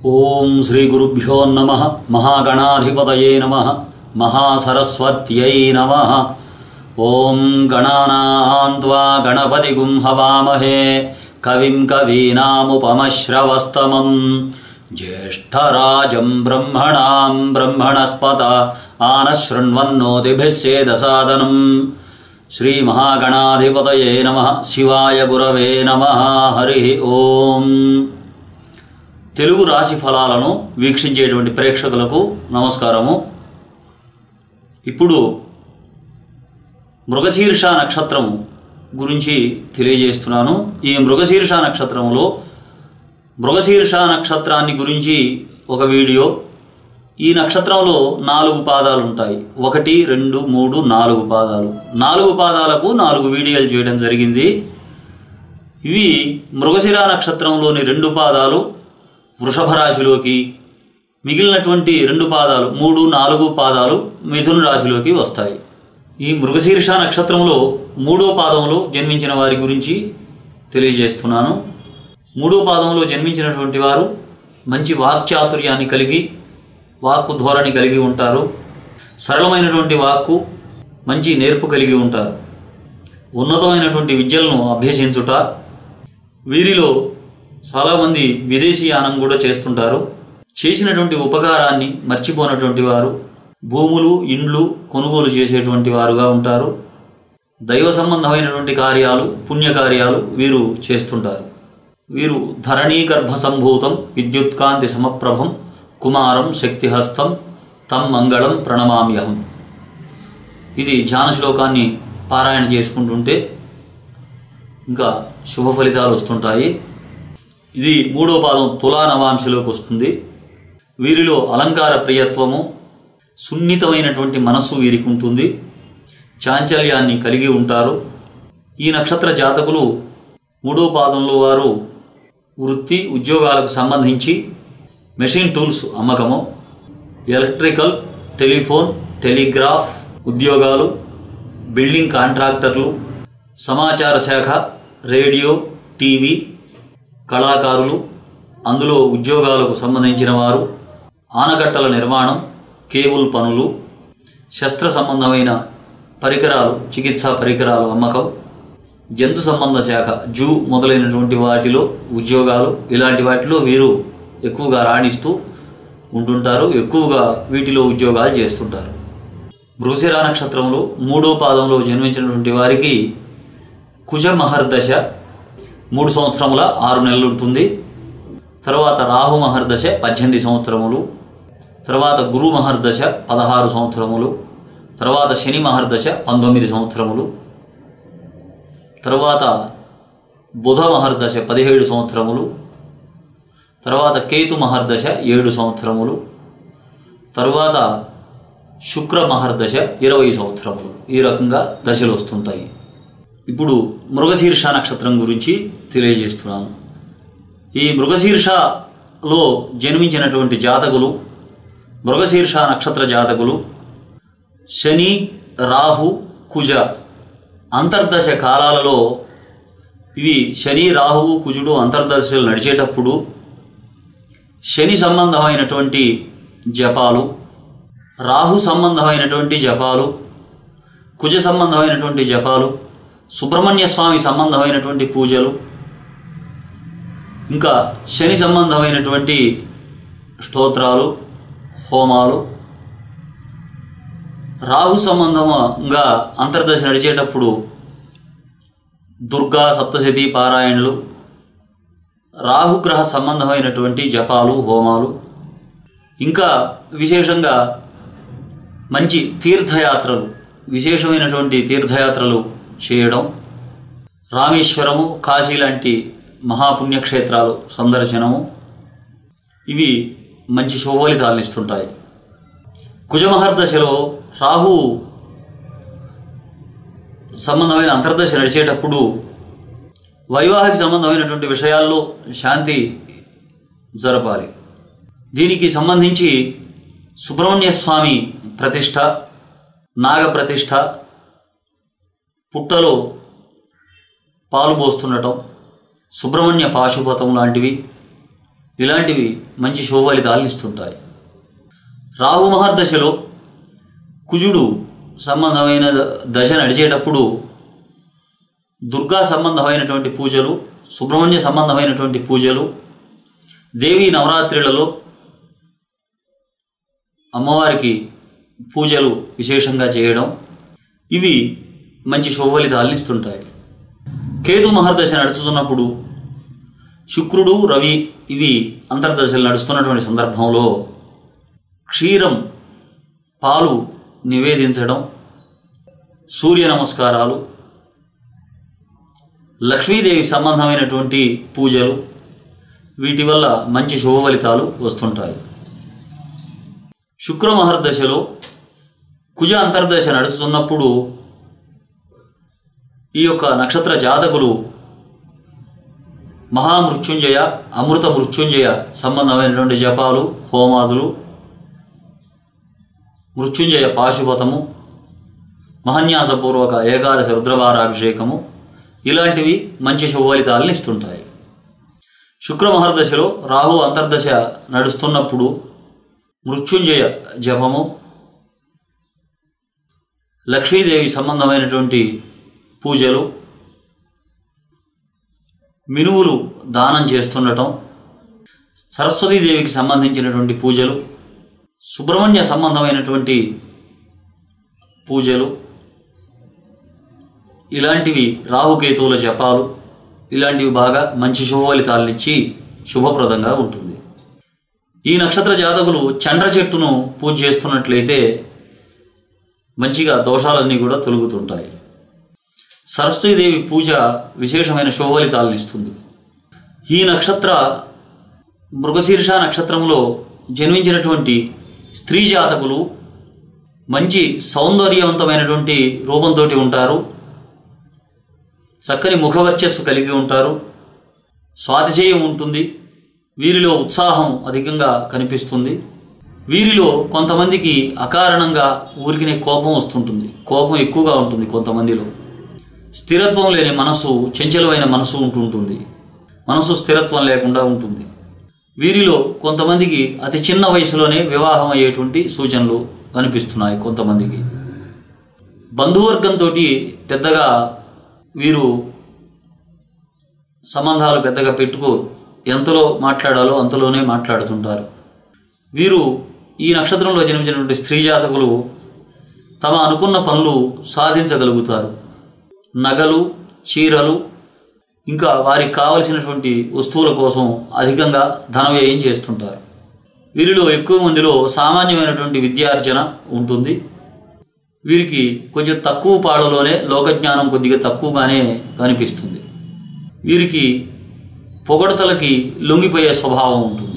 ఓం శ్రీ గురుభ్యో నమ మహాగణాధిపతయే నమ మహాసరస్వత్యై నమ ఓం గణానాన్వా గణపతిగుం హవామహే కవిం కవీనాముపమశ్రవస్తమం జ్యేష్ఠరాజం బ్రహ్మణాం బ్రహ్మణస్పత ఆనశృణ్వన్నోతిభిస్సేదసాదనం శ్రీమహాగణాధిపతయే నమ శివాయ గురవే నమ హరి ఓం తెలుగు రాశి ఫలాలను వీక్షించేటువంటి ప్రేక్షకులకు నమస్కారము ఇప్పుడు మృగశీర్ష నక్షత్రం గురించి తెలియజేస్తున్నాను ఈ మృగశీర్ష నక్షత్రములో మృగశీర్ష నక్షత్రాన్ని గురించి ఒక వీడియో ఈ నక్షత్రంలో నాలుగు పాదాలు ఉంటాయి ఒకటి రెండు మూడు నాలుగు పాదాలు నాలుగు పాదాలకు నాలుగు వీడియోలు చేయడం జరిగింది ఇవి మృగశిర నక్షత్రంలోని రెండు పాదాలు వృషభ రాశిలోకి మిగిలినటువంటి రెండు పాదాలు మూడు నాలుగు పాదాలు మిథున రాశిలోకి వస్తాయి ఈ మృగశీర్ష నక్షత్రంలో మూడో పాదంలో జన్మించిన వారి గురించి తెలియజేస్తున్నాను మూడో పాదంలో జన్మించినటువంటి వారు మంచి వాక్చాతుర్యాన్ని కలిగి వాక్కు ధోరణి కలిగి ఉంటారు సరళమైనటువంటి వాక్కు మంచి నేర్పు కలిగి ఉంటారు ఉన్నతమైనటువంటి విద్యలను అభ్యసించుట వీరిలో చాలామంది విదేశీయానం కూడా చేస్తుంటారు చేసినటువంటి ఉపకారాన్ని మర్చిపోనటువంటి వారు భూములు ఇండ్లు కొనుగోలు చేసేటువంటి వారుగా ఉంటారు దైవ సంబంధమైనటువంటి కార్యాలు పుణ్యకార్యాలు వీరు చేస్తుంటారు వీరు ధరణీ గర్భ సంభూతం విద్యుత్కాంతి సమప్రభం కుమారం శక్తిహస్తం తం మంగళం ప్రణమామ్యహం ఇది ధ్యాన శ్లోకాన్ని పారాయణ చేసుకుంటుంటే ఇంకా శుభ ఫలితాలు వస్తుంటాయి ఇది మూడో పాదం తులా నవాంశలోకి వస్తుంది వీరిలో అలంకార ప్రియత్వము సున్నితమైనటువంటి మనస్సు వీరికి ఉంటుంది చాంచల్యాన్ని కలిగి ఉంటారు ఈ నక్షత్ర జాతకులు మూడో పాదంలో వారు వృత్తి ఉద్యోగాలకు సంబంధించి మెషిన్ టూల్స్ అమ్మకము ఎలక్ట్రికల్ టెలిఫోన్ టెలిగ్రాఫ్ ఉద్యోగాలు బిల్డింగ్ కాంట్రాక్టర్లు సమాచార శాఖ రేడియో టీవీ కళాకారులు అందులో ఉద్యోగాలకు సంబంధించిన వారు ఆనకట్టల నిర్మాణం కేబుల్ పనులు శస్త్ర సంబంధమైన పరికరాలు చికిత్సా పరికరాలు అమ్మకం జంతు సంబంధ శాఖ జూ మొదలైనటువంటి వాటిలో ఉద్యోగాలు ఇలాంటి వాటిలో వీరు ఎక్కువగా రాణిస్తూ ఉంటుంటారు ఎక్కువగా వీటిలో ఉద్యోగాలు చేస్తుంటారు మృగశిర నక్షత్రంలో మూడో పాదంలో జన్మించినటువంటి వారికి కుజ మహర్దశ మూడు సంవత్సరముల ఆరు నెలలు ఉంటుంది తర్వాత రాహు మహర్దశ పద్దెనిమిది సంవత్సరములు తర్వాత గురు మహర్దశ పదహారు సంవత్సరములు తర్వాత శని మహర్దశ పంతొమ్మిది సంవత్సరములు తర్వాత బుధ మహర్దశ పదిహేడు సంవత్సరములు తర్వాత కేతు మహర్దశ ఏడు సంవత్సరములు తరువాత శుక్ర మహర్దశ ఇరవై సంవత్సరములు ఈ రకంగా దశలు వస్తుంటాయి ఇప్పుడు మృగశీర్ష నక్షత్రం గురించి తెలియజేస్తున్నాను ఈ మృగశీర్షలో జన్మించినటువంటి జాతకులు మృగశీర్ష నక్షత్ర జాతకులు శని రాహు కుజ అంతర్దశ కాలాలలో ఇవి శని రాహువు కుజుడు అంతర్దశలు నడిచేటప్పుడు శని సంబంధమైనటువంటి జపాలు రాహు సంబంధమైనటువంటి జపాలు కుజ సంబంధమైనటువంటి జపాలు సుబ్రహ్మణ్య స్వామి సంబంధమైనటువంటి పూజలు ఇంకా శని సంబంధమైనటువంటి స్తోత్రాలు హోమాలు రాహు సంబంధంగా అంతర్దశ నడిచేటప్పుడు దుర్గా సప్తశతి పారాయణలు రాహుగ్రహ సంబంధమైనటువంటి జపాలు హోమాలు ఇంకా విశేషంగా మంచి తీర్థయాత్రలు విశేషమైనటువంటి తీర్థయాత్రలు చేయడం రామేశ్వరము కాశీ లాంటి మహాపుణ్యక్షేత్రాలు సందర్శనము ఇవి మంచి శుభఫలితాలను ఇస్తుంటాయి కుజమహర్దశలో రాహు సంబంధమైన అంతర్దశ నడిచేటప్పుడు వైవాహిక సంబంధమైనటువంటి విషయాల్లో శాంతి జరపాలి దీనికి సంబంధించి సుబ్రహ్మణ్య స్వామి ప్రతిష్ట నాగ ప్రతిష్ట పుట్టలో పాలు పోస్తుండటం సుబ్రహ్మణ్య పాశుపతం లాంటివి ఇలాంటివి మంచి శుభఫలితాలను ఇస్తుంటాయి రాహు మహర్దశలో కుజుడు సంబంధమైన దశ నడిచేటప్పుడు దుర్గా సంబంధమైనటువంటి పూజలు సుబ్రహ్మణ్య సంబంధమైనటువంటి పూజలు దేవీ నవరాత్రులలో అమ్మవారికి పూజలు విశేషంగా చేయడం ఇవి మంచి శుభఫలితాలను ఇస్తుంటాయి కేతు మహర్దశ నడుచుతున్నప్పుడు శుక్రుడు రవి ఇవి అంతర్దశలు నడుస్తున్నటువంటి సందర్భంలో క్షీరం పాలు నివేదించడం సూర్య నమస్కారాలు లక్ష్మీదేవి సంబంధమైనటువంటి పూజలు వీటి వల్ల మంచి శుభ ఫలితాలు వస్తుంటాయి శుక్ర మహర్దశలో కుజ అంతర్దశ నడుస్తున్నప్పుడు ఈ యొక్క నక్షత్ర జాతకులు మహామృత్యుంజయ అమృత మృత్యుంజయ సంబంధమైనటువంటి జపాలు హోమాదులు మృత్యుంజయ పాశుపతము మహన్యాసపూర్వక ఏకాదశ రుద్రవారాభిషేకము ఇలాంటివి మంచి శుభఫలితాలను ఇస్తుంటాయి శుక్ర మహర్దశలో రాహు అంతర్దశ నడుస్తున్నప్పుడు మృత్యుంజయ జపము లక్ష్మీదేవి సంబంధమైనటువంటి పూజలు మినువులు దానం చేస్తుండటం సరస్వతీదేవికి సంబంధించినటువంటి పూజలు సుబ్రహ్మణ్య సంబంధమైనటువంటి పూజలు ఇలాంటివి రాహుకేతువుల జపాలు ఇలాంటివి బాగా మంచి శుభ ఫలితాలను ఇచ్చి శుభప్రదంగా ఉంటుంది ఈ నక్షత్ర జాతకులు చండ్ర చెట్టును పూజ చేస్తున్నట్లయితే మంచిగా దోషాలన్నీ కూడా తొలుగుతుంటాయి సరస్వతీదేవి పూజ విశేషమైన శుభ ఫలితాలను ఇస్తుంది ఈ నక్షత్ర మృగశీర్ష నక్షత్రములో జన్మించినటువంటి స్త్రీ జాతకులు మంచి సౌందర్యవంతమైనటువంటి రూపంతో ఉంటారు చక్కని ముఖవర్చస్సు కలిగి ఉంటారు స్వాతిశయం ఉంటుంది వీరిలో ఉత్సాహం అధికంగా కనిపిస్తుంది వీరిలో కొంతమందికి అకారణంగా ఊరికినే కోపం వస్తుంటుంది కోపం ఎక్కువగా ఉంటుంది కొంతమందిలో స్థిరత్వం లేని మనసు చంచలమైన మనసు ఉంటుంటుంది మనసు స్థిరత్వం లేకుండా ఉంటుంది వీరిలో కొంతమందికి అతి చిన్న వయసులోనే వివాహం అయ్యేటువంటి సూచనలు కనిపిస్తున్నాయి కొంతమందికి బంధువర్గంతో పెద్దగా వీరు సంబంధాలు పెద్దగా పెట్టుకోరు ఎంతలో మాట్లాడాలో అంతలోనే మాట్లాడుతుంటారు వీరు ఈ నక్షత్రంలో జన్మించినటువంటి స్త్రీ జాతకులు తమ అనుకున్న పనులు సాధించగలుగుతారు నగలు చీరలు ఇంకా వారికి కావలసినటువంటి వస్తువుల కోసం అధికంగా ధన వ్యయం చేస్తుంటారు వీరిలో ఎక్కువ మందిలో సామాన్యమైనటువంటి విద్యార్జన ఉంటుంది వీరికి కొంచెం తక్కువ పాడలోనే లోకజ్ఞానం కొద్దిగా తక్కువగానే కనిపిస్తుంది వీరికి పొగడతలకి లొంగిపోయే స్వభావం ఉంటుంది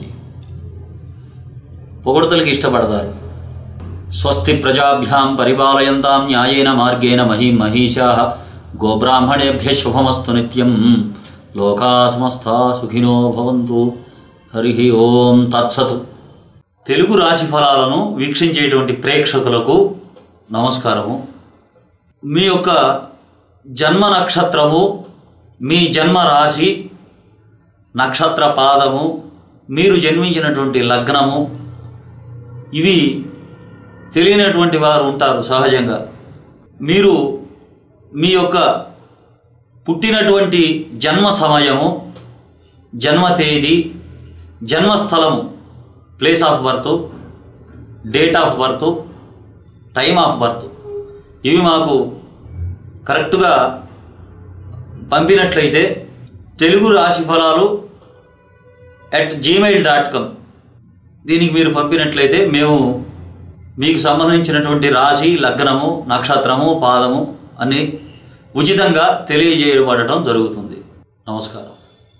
పొగడతలకి ఇష్టపడతారు స్వస్తి ప్రజాభ్యాం పరిపాలయంతాం న్యాయేన మార్గేణ మహీ మహిషా గోబ్రాహ్మణేభ్య శుభమస్తు నిత్యం లోకా సమస్తా సుఖినో భవంతు హరి ఓం తత్సతు తెలుగు రాశి ఫలాలను వీక్షించేటువంటి ప్రేక్షకులకు నమస్కారము మీ యొక్క జన్మ నక్షత్రము మీ జన్మ రాశి నక్షత్ర పాదము మీరు జన్మించినటువంటి లగ్నము ఇవి తెలియనటువంటి వారు ఉంటారు సహజంగా మీరు మీ యొక్క పుట్టినటువంటి జన్మ సమయము జన్మ తేదీ జన్మస్థలము place of birth date of birth time of birth ఇవి మాకు కరెక్ట్గా పంపినట్లయితే తెలుగు రాశి ఫలాలు అట్ జీమెయిల్ డాట్ కామ్ దీనికి మీరు పంపినట్లయితే మేము మీకు సంబంధించినటువంటి రాశి లగ్నము నక్షత్రము పాదము అన్ని ఉచితంగా తెలియజేయబడటం జరుగుతుంది నమస్కారం